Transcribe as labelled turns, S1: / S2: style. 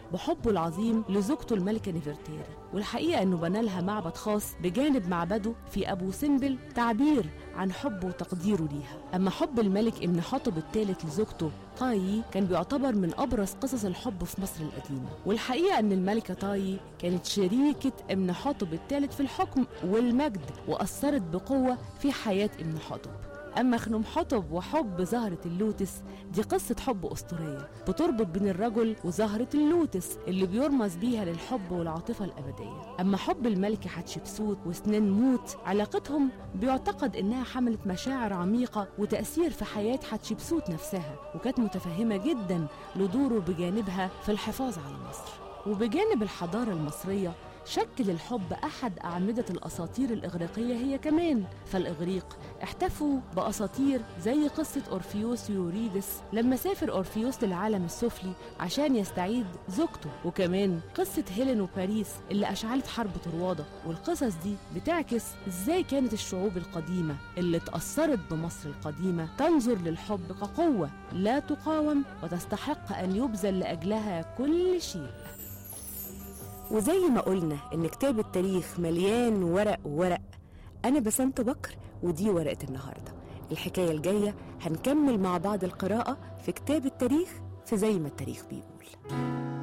S1: بحبه العظيم لزوجته الملكة نفرتاري والحقيقة أنه بنى لها معبد خاص بجانب معبده في أبو سمبل تعبير عن حبه وتقديره ليها أما حب الملك ابن حطب الثالث لزوجته طاي كان بيعتبر من أبرز قصص الحب في مصر القديمة والحقيقة أن الملكة طاي كانت شريكة ابن حطب الثالث في الحكم والمجد وأثرت بقوة في حياة ابن حطب أما خنم حطب وحب زهرة اللوتس دي قصة حب أسطورية بتربط بين الرجل وزهرة اللوتس اللي بيرمز بيها للحب والعاطفة الأبدية أما حب الملكة حتشبسوت وسنان موت علاقتهم بيعتقد إنها حملت مشاعر عميقة وتأثير في حياة حتشبسوت نفسها وكانت متفهمة جدا لدوره بجانبها في الحفاظ على مصر وبجانب الحضارة المصرية شكل الحب أحد أعمدة الأساطير الإغريقية هي كمان فالإغريق احتفوا بأساطير زي قصة أورفيوس ويوريدس لما سافر أورفيوس للعالم السفلي عشان يستعيد زوجته وكمان قصة هيلين وباريس اللي أشعلت حرب طروادة والقصص دي بتعكس إزاي كانت الشعوب القديمة اللي اتأثرت بمصر القديمة تنظر للحب كقوة لا تقاوم وتستحق أن يبذل لأجلها كل شيء
S2: وزي ما قلنا إن كتاب التاريخ مليان ورق وورق أنا بسنت بكر ودي ورقة النهاردة الحكاية الجاية هنكمل مع بعض القراءة في كتاب التاريخ في زي ما التاريخ بيقول